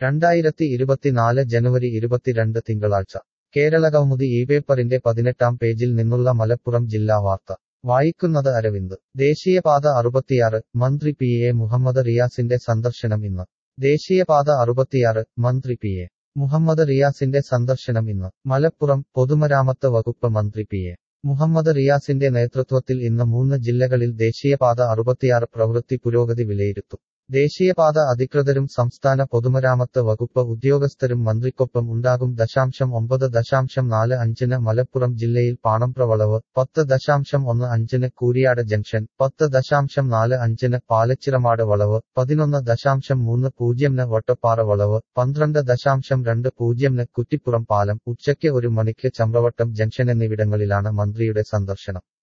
രണ്ടായിരത്തി ഇരുപത്തിനാല് ജനുവരി ഇരുപത്തിരണ്ട് തിങ്കളാഴ്ച കേരള കൗമുദി ഈ പേപ്പറിന്റെ പതിനെട്ടാം പേജിൽ നിന്നുള്ള മലപ്പുറം ജില്ലാ വാർത്ത വായിക്കുന്നത് അരവിന്ദ് ദേശീയപാത അറുപത്തിയാറ് മന്ത്രി പി എ മുഹമ്മദ് റിയാസിന്റെ സന്ദർശനം ഇന്ന് ദേശീയപാത അറുപത്തിയാറ് മന്ത്രി പി എ മുഹമ്മദ് റിയാസിന്റെ സന്ദർശനം ഇന്ന് മലപ്പുറം പൊതുമരാമത്ത് വകുപ്പ് മന്ത്രി പി എ മുഹമ്മദ് റിയാസിന്റെ നേതൃത്വത്തിൽ ഇന്ന് മൂന്ന് ജില്ലകളിൽ ദേശീയപാത അറുപത്തിയാറ് പ്രവൃത്തി പുരോഗതി വിലയിരുത്തും ദേശീയപാത അധികൃതരും സംസ്ഥാന പൊതുമരാമത്ത് വകുപ്പ് ഉദ്യോഗസ്ഥരും മന്ത്രിക്കൊപ്പം ഉണ്ടാകും ദശാംശം ഒമ്പത് ദശാംശം നാല് അഞ്ചിന് മലപ്പുറം ജില്ലയിൽ പാണമ്പ്ര വളവ് പത്ത് ദശാംശം ഒന്ന് അഞ്ചിന് കൂരിയാട് ജംഗ്ഷൻ പത്ത് ദശാംശം നാല് അഞ്ചിന് പാലച്ചിറമാട് വളവ് പതിനൊന്ന് ദശാംശം മൂന്ന് പൂജ്യംന് വട്ടപ്പാറ വളവ് പന്ത്രണ്ട് ദശാംശം രണ്ട് പൂജ്യംന് കുറ്റിപ്പുറം പാലം ഉച്ചയ്ക്ക് ഒരു മണിക്ക് ചമ്രവട്ടം ജംഗ്ഷൻ എന്നിവിടങ്ങളിലാണ് മന്ത്രിയുടെ സന്ദർശനം